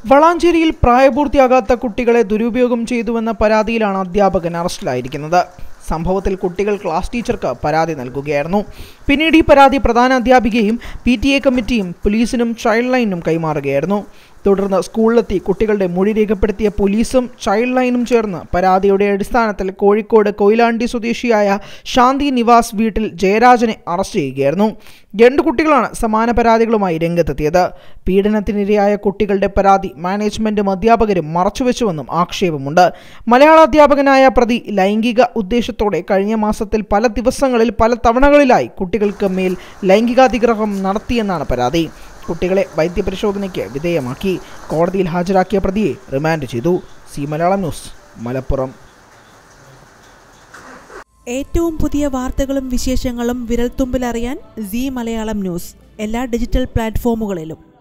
വളാഞ്ചേരിയിൽ പ്രായപൂർത്തിയാകാത്ത കുട്ടികളെ ദുരുപയോഗം ചെയ്തുവെന്ന പരാതിയിലാണ് അധ്യാപകൻ അറസ്റ്റിലായിരിക്കുന്നത് സംഭവത്തിൽ കുട്ടികൾ ക്ലാസ് ടീച്ചർക്ക് പരാതി നൽകുകയായിരുന്നു പിന്നീട് ഈ പരാതി പ്രധാന അധ്യാപികയും പി ടി എ കമ്മിറ്റിയും പോലീസിനും ചൈൽഡ് ലൈനും കൈമാറുകയായിരുന്നു തുടർന്ന് സ്കൂളിലെത്തി കുട്ടികളുടെ മൊഴി രേഖപ്പെടുത്തിയ പോലീസും ചൈൽഡ് ലൈനും ചേർന്ന് പരാതിയുടെ അടിസ്ഥാനത്തിൽ കോഴിക്കോട് കൊയിലാണ്ടി സ്വദേശിയായ ശാന്തി നിവാസ് വീട്ടിൽ ജയരാജനെ അറസ്റ്റ് ചെയ്യുകയായിരുന്നു രണ്ട് കുട്ടികളാണ് സമാന പരാതികളുമായി രംഗത്തെത്തിയത് പീഡനത്തിനിരയായ കുട്ടികളുടെ പരാതി മാനേജ്മെന്റും അധ്യാപകരും മറച്ചുവെച്ചുവെന്നും ആക്ഷേപമുണ്ട് മലയാള അധ്യാപകനായ പ്രതി ലൈംഗിക ഉദ്ദേശത്തോടെ കഴിഞ്ഞ മാസത്തിൽ പല ദിവസങ്ങളിൽ പല തവണകളിലായി കുട്ടികൾക്ക് മേൽ ലൈംഗികാതിഗ്രഹം നടത്തിയെന്നാണ് പരാതി കുട്ടികളെ വൈദ്യപരിശോധനയ്ക്ക് വിധേയമാക്കി കോടതിയിൽ ഹാജരാക്കിയ പ്രതിയെ റിമാൻഡ് ചെയ്തു സി മലയാളം ന്യൂസ് മലപ്പുറം ഏറ്റവും പുതിയ വാർത്തകളും വിശേഷങ്ങളും വിരൽത്തുമ്പിലറിയാൻ സി മലയാളം ന്യൂസ് എല്ലാ ഡിജിറ്റൽ പ്ലാറ്റ്ഫോമുകളിലും